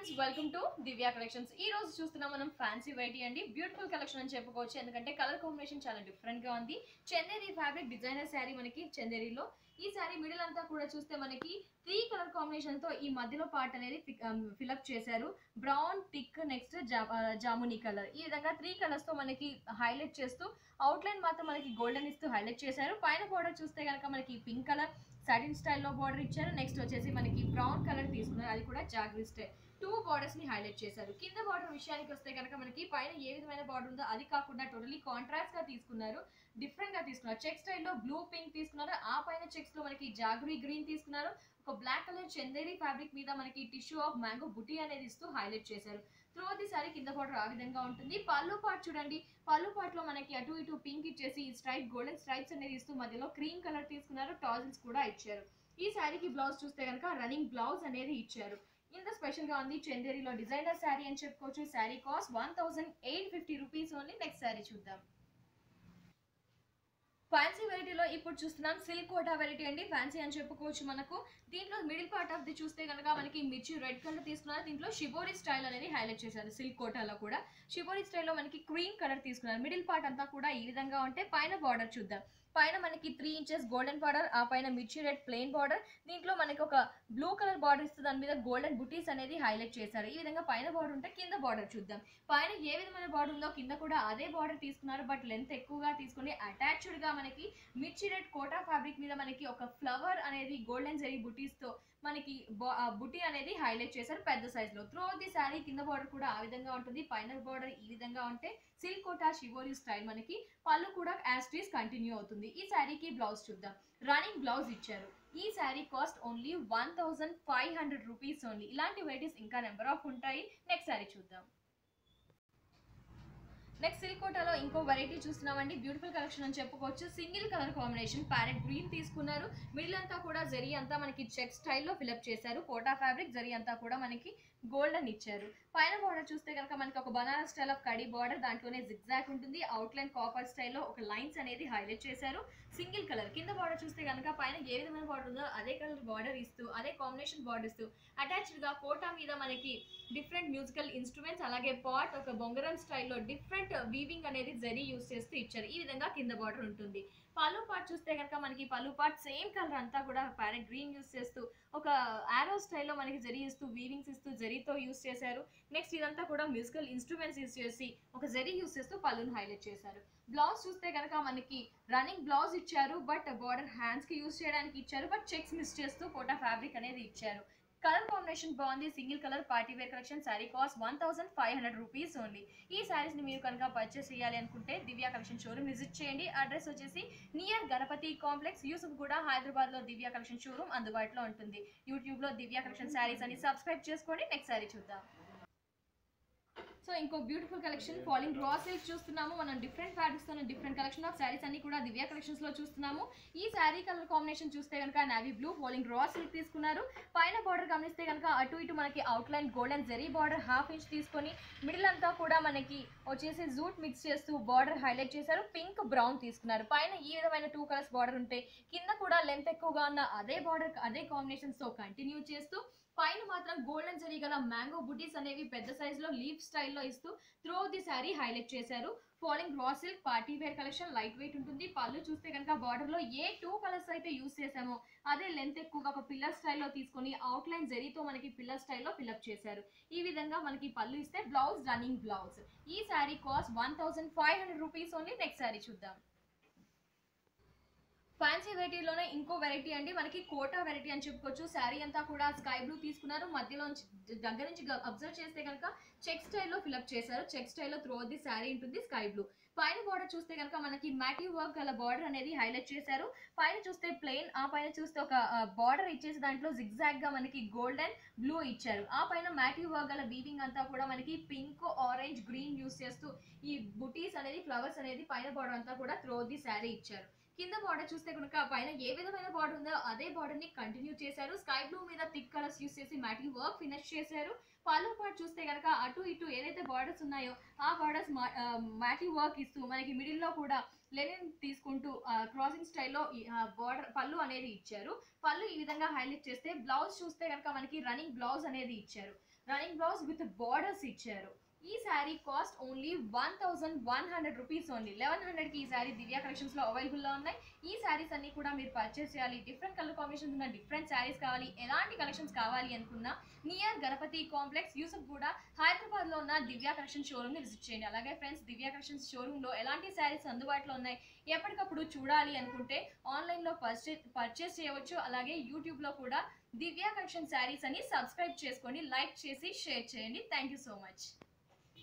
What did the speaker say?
friends welcome to Divya collections ఈ రోజు చూస్తున్నాం మనం ఫ్యాన్సీ వెరైటీ అండి బ్యూటిఫుల్ కలెక్షన్ అని చెప్పుకోవచ్చు ఎందుకంటే కలర్ కాంబినేషన్ చాలా డిఫరెంట్ గా ఉంది చందేరి ఫ్యాబ్రిక్ డిజైనర్ శారీ మనకి చందేరిలో ఈ శారీ మిడిల్ అంతా కూడా చూస్తే మనకి త్రీ కలర్ కాంబినేషన్ తో ఈ మధ్యలో పార్ట్ అనేది ఫిలప్ చేశారు బ్రౌన్ థిక్ నెక్స్ట్ జామునీ కలర్ ఈ విధంగా త్రీ కలర్స్ తో మనకి హైలైట్ చేస్తూ అవుట్ లైన్ మాత్రం మనకి గోల్డెన్ ఇస్తూ హైలైట్ చేశారు పైన బోర్డర్ చూస్తే కనుక మనకి పింక్ కలర్ సాటిన్ స్టైల్లో బార్డర్ ఇచ్చారు నెక్స్ట్ వచ్చేసి మనకి బ్రౌన్ కలర్ తీసుకున్నారు అది కూడా జాగ్రీ స్టైల్ టూ బార్డర్స్ ని హైలైట్ చేశారు కింద బార్డర్ విషయానికి వస్తే కనుక మనకి పైన ఏ విధమైన బార్డర్ ఉందో అది కాకుండా టోటలీ కాంట్రాస్ట్ గా తీసుకున్నారు డిఫరెంట్ గా తీసుకున్నారు చెక్ స్టైల్లో బ్లూ పింక్ తీసుకున్నారు ఆ పైన చెక్స్ లో మనకి జాగ్రీ గ్రీన్ తీసుకున్నారు ఒక బ్లాక్ కలర్ చందేరి ఫ్యాబ్రిక్ మీద మనకి టిష్యూ ఆఫ్ మ్యాంగో బుటీ అనేది ఇస్తూ హైలైట్ చేశారు త్రూ ది సారీ కింద బార్డర్ ఆ విధంగా ఉంటుంది పళ్ళు పార్ట్ చూడండి పళ్ళు పార్ట్ లో మనకి అటు ఇటు పింక్ ఇచ్చేసి ఈ స్ట్రైప్ గోల్డెన్ స్ట్రైప్స్ అనేది ఇస్తూ మధ్యలో క్రీమ్ కలర్ తీసుకున్నారు టాజిల్స్ కూడా ఇచ్చారు ఈ శారీకి బ్లౌజ్ చూస్తే కనుక రన్నింగ్ బ్లౌజ్ అనేది ఇచ్చారు ఇంత స్పెషల్ గా ఉంది చందేరిలో డిజైనర్ శారీ అని చెప్పుకోవచ్చు sari cost one thousand eight fifty rupees only next sari చూద్దాం ఫ్యాన్సీ వెరైటీలో ఇప్పుడు చూస్తున్నాం సిల్క్ కోటా వెరైటీ అండి ఫ్యాన్సీ అని చెప్పుకోవచ్చు మనకు దీంట్లో మిడిల్ పార్ట్ ఆఫ్ ది చూస్తే కనుక మనకి మిర్చి రెడ్ కలర్ తీసుకున్నారు దీంట్లో షిబోరి స్టైల్ అనేది హైలైట్ చేశారు సిల్క్ కోటాలో కూడా షిబోరి స్టైల్లో మనకి క్రీమ్ కలర్ తీసుకున్నారు మిడిల్ పార్ట్ అంతా కూడా ఈ విధంగా ఉంటే పైన బార్డర్ చూద్దాం పైన మనకి త్రీ ఇంచెస్ గోల్డెన్ బార్డర్ ఆ పైన మిర్చి రెడ్ ప్లెయిన్ బార్డర్ దీంట్లో మనకి ఒక బ్లూ కలర్ బార్డర్ ఇస్తుంది దాని మీద గోల్డెన్ బుటీస్ అనేది హైలైట్ చేశారు ఈ విధంగా పైన బార్డర్ ఉంటే కింద బార్డర్ చూద్దాం పైన ఏ విధమైన బార్డర్ ఉందో కింద కూడా అదే బార్డర్ తీసుకున్నారు బట్ లెంత్ ఎక్కువగా తీసుకుని అటాచ్డ్ గా మనకి మిర్చి రెడ్ కోటా ఫ్యాబ్రిక్ మీద మనకి ఒక ఫ్లవర్ అనేది గోల్డెన్ జరీ బుటీస్ తో మనకి బుటీ అనేది హైలైట్ చేశారు పెద్ద సైజ్ లో త్రూ ది శారీ కింద బార్డర్ కూడా ఆ విధంగా ఉంటుంది పైన బార్డర్ ఈ విధంగా ఉంటే సిల్క్ కోటా షివోరీ స్టైల్ మనకి పళ్ళు కూడా యాస్ట్రీస్ కంటిన్యూ అవుతుంది ఈ శారీకి బ్లౌజ్ చూద్దాం రన్నింగ్ బ్లౌజ్ ఇచ్చారు ఈ sari cost only one thousand five hundred rupees only ఇలాంటి వెరైటీస్ ఇంకా నెంబర్ ఆఫ్ ఉంటాయి నెక్స్ట్ శారీ చూద్దాం నెక్స్ట్ సిల్క్ కోటాలో ఇంకో వెరైటీ చూస్తున్నామండి బ్యూటిఫుల్ కలెక్షన్ అని చెప్పుకోవచ్చు single colour combination parrot green తీసుకున్నారు మిడిల్ అంతా కూడా జరీ అంతా మనకి చెక్ స్టైల్లో ఫిలప్ చేశారు కోటా ఫ్యాబ్రిక్ జరీ అంతా కూడా మనకి గోల్డెన్ ఇచ్చారు పైన బార్డర్ చూస్తే కనుక మనకి ఒక బనారస్ స్టైల్ ఆఫ్ కడి బార్డర్ దాంట్లోనే జిగ్జాక్ ఉంటుంది అవుట్ లైన్ కాపర్ స్టైల్లో ఒక లైన్స్ అనేది హైలైట్ చేశారు సింగిల్ కలర్ కింద బార్డర్ చూస్తే కనుక పైన ఏ విధమైన బార్డర్ ఉందో అదే కలర్ బార్డర్ ఇస్తూ అదే కాంబినేషన్ బార్డర్ ఇస్తూ అటాచ్డ్ గా కోటా మీద మనకి డిఫరెంట్ మ్యూజికల్ ఇన్స్ట్రుమెంట్స్ అలాగే పాట్ ఒక బొంగరం స్టైల్లో డిఫరెంట్ వీవింగ్ అనేది జరీ యూస్ చేస్తూ ఇచ్చారు ఈ విధంగా కింద బార్డర్ ఉంటుంది పళ్ళు పార్ట్ చూస్తే కనుక మనకి పళ్ళు పార్ట్ సేమ్ కలర్ అంతా కూడా ప్యారెట్ గ్రీన్ యూస్ చేస్తూ ఒక ఆరో స్టైల్లో మనకి జరీ ఇస్తూ వీవింగ్స్ ఇస్తూ జరీతో యూస్ చేశారు నెక్స్ట్ ఇదంతా కూడా మ్యూజికల్ ఇన్స్ట్రుమెంట్స్ యూస్ చేసి ఒక జరీ యూస్ చేస్తూ పళ్ళును హైలైట్ చేశారు బ్లౌజ్ చూస్తే కనుక మనకి రన్నింగ్ బ్లౌజ్ ఇచ్చారు బట్ బార్డర్ హ్యాండ్స్ కి యూస్ చేయడానికి ఇచ్చారు బట్ చెక్స్ మిస్ చేస్తూ కోటా ఫ్యాబ్రిక్ అనేది ఇచ్చారు కలర్ కాంబినేషన్ బాగుంది single colour party wear collection sari cost one thousand five hundred rupees only ఈ శారీస్ ని మీరు కనుక పర్చేస్ చేయాలి అనుకుంటే దివ్య కలెక్షన్ షోరూమ్ విజిట్ చేయండి అడ్రస్ వచ్చేసి నియర్ గణపతి కాంప్లెక్స్ యూసుఫ్ కూడా హైదరాబాద్ లో దివ్య కలెక్షన్ షోరూమ్ అందుబాటులో ఉంటుంది యూట్యూబ్ లో దివ్య కలెక్షన్ శారీస్ అని సబ్స్క్రైబ్ చేసుకోండి నెక్స్ట్ శారీ చూద్దాం సో ఇంకో beautiful collection falling raw silk చూస్తున్నాము మనం డిఫరెంట్ ఫ్యాబ్రిక్స్ తో డిఫరెంట్ కలెక్షన్ ఆఫ్ శారీస్ అన్ని కూడా దివ్య కలెక్షన్స్ లో చూస్తున్నాము ఈ శారీ కలర్ కాంబినేషన్ చూస్తే కనుక navy blue falling raw silk తీసుకున్నారు పైన బార్డర్ గమనిస్తే కనుక అటు ఇటు మనకి outline golden zari border half inch తీసుకొని మిడిల్ అంతా కూడా మనకి వచ్చేసి జూట్ మిక్స్ చేస్తూ బార్డర్ హైలైట్ చేశారు పింక్ బ్రౌన్ తీసుకున్నారు పైన ఈ విధమైన టూ కలర్స్ బార్డర్ ఉంటే కింద కూడా లెంత్ ఎక్కువగా ఉన్న అదే బార్డర్ అదే కాంబినేషన్స్ తో కంటిన్యూ చేస్తూ పైన మాత్రం గోల్డెన్ జరీ గల మ్యాంగో బుటీస్ అనేవి పెద్ద సైజ్ లో లీఫ్ స్టైల్లో ఇస్తూ త్రూ ది శారీ హైలైట్ చేశారు falling raw silk party wear collection light weight ఉంటుంది పళ్ళు చూస్తే కనుక బార్డర్ లో ఏ టూ కలర్స్ అయితే యూస్ చేసామో అదే లెంత్ ఎక్కువగా ఒక పిల్లర్ స్టైల్లో తీసుకొని అవుట్ లైన్ జరీతో మనకి పిల్లర్ స్టైల్లో ఫిల్అప్ చేశారు ఈ విధంగా మనకి పళ్ళు ఇస్తే బ్లౌజ్ రన్నింగ్ బ్లౌజ్ ఈ sari cost one thousand five hundred rupees only next sari చూద్దాం ఫ్యాన్సీ వెరైటీలోనే ఇంకో వెరైటీ అండి మనకి కోటా వెరైటీ అని చెప్పుకోవచ్చు శారీ అంతా కూడా స్కై బ్లూ తీసుకున్నారు మధ్యలో దగ్గర నుంచి అబ్జర్వ్ చేస్తే కనుక చెక్ స్టైల్లో ఫిల్అప్ చేశారు చెక్ స్టైల్లో త్రో ది శారీ ఉంటుంది స్కై బ్లూ పైన బార్డర్ చూస్తే కనుక మనకి మ్యాటీ వర్క్ గల బార్డర్ అనేది హైలైట్ చేశారు పైన చూస్తే ప్లెయిన్ ఆ పైన చూస్తే ఒక బార్డర్ ఇచ్చేసి దాంట్లో జిగ్జాగ్ గా మనకి గోల్డెన్ బ్లూ ఇచ్చారు ఆ పైన మ్యాటీ వర్క్ గల వీవింగ్ అంతా కూడా మనకి పింక్ ఆరెంజ్ గ్రీన్ యూస్ చేస్తూ ఈ బుటీస్ అనేది ఫ్లవర్స్ అనేది పైన బార్డర్ అంతా కూడా త్రో ది శారీ ఇచ్చారు కింద బార్డర్ చూస్తే కనుక పైన ఏ విధమైన బార్డర్ ఉందో అదే బార్డర్ ని కంటిన్యూ చేశారు స్కై బ్లూ మీద థిక్ కలర్స్ యూస్ చేసి మ్యాటింగ్ వర్క్ ఫినిష్ చేశారు పళ్ళు పార్ట్ చూస్తే కనుక అటు ఇటు ఏదైతే బార్డర్స్ ఉన్నాయో ఆ బార్డర్స్ మ్యాటింగ్ వర్క్ ఇస్తూ మనకి మిడిల్ లో కూడా లెనిన్ తీసుకుంటూ క్రాసింగ్ స్టైల్లో బార్డర్ పళ్ళు అనేది ఇచ్చారు పళ్ళు ఈ విధంగా హైలైట్ చేస్తే బ్లౌజ్ చూస్తే కనుక మనకి రన్నింగ్ బ్లౌజ్ అనేది ఇచ్చారు రన్నింగ్ బ్లౌజ్ విత్ బార్డర్స్ ఇచ్చారు ఈ sari cost only one thousand one hundred rupees only eleven హండ్రెడ్కి ఈ శారీ దివ్య కలెక్షన్స్ లో అవైలబుల్ లో ఉన్నాయి ఈ శారీస్ అన్ని కూడా మీరు పర్చేస్ చేయాలి డిఫరెంట్ కలర్ కాంబినేషన్స్ ఉన్న డిఫరెంట్ శారీస్ కావాలి ఎలాంటి కలెక్షన్స్ కావాలి అనుకున్నా నియర్ గణపతి కాంప్లెక్స్ యూసఫ్ కూడా హైదరాబాద్ లో ఉన్న దివ్య కలెక్షన్ షోరూమ్ ని విజిట్ చేయండి అలాగే ఫ్రెండ్స్ దివ్య కలెక్షన్స్ షోరూమ్ లో ఎలాంటి శారీస్ అందుబాటులో ఉన్నాయి ఎప్పటికప్పుడు చూడాలి అనుకుంటే ఆన్లైన్ లో పర్చేస్ పర్చేస్ చేయవచ్చు అలాగే యూట్యూబ్ లో కూడా దివ్య కలెక్షన్ శారీస్ అని సబ్స్క్రైబ్ చేసుకోండి లైక్ చేసి షేర్ చేయండి థ్యాంక్ యూ సో మచ్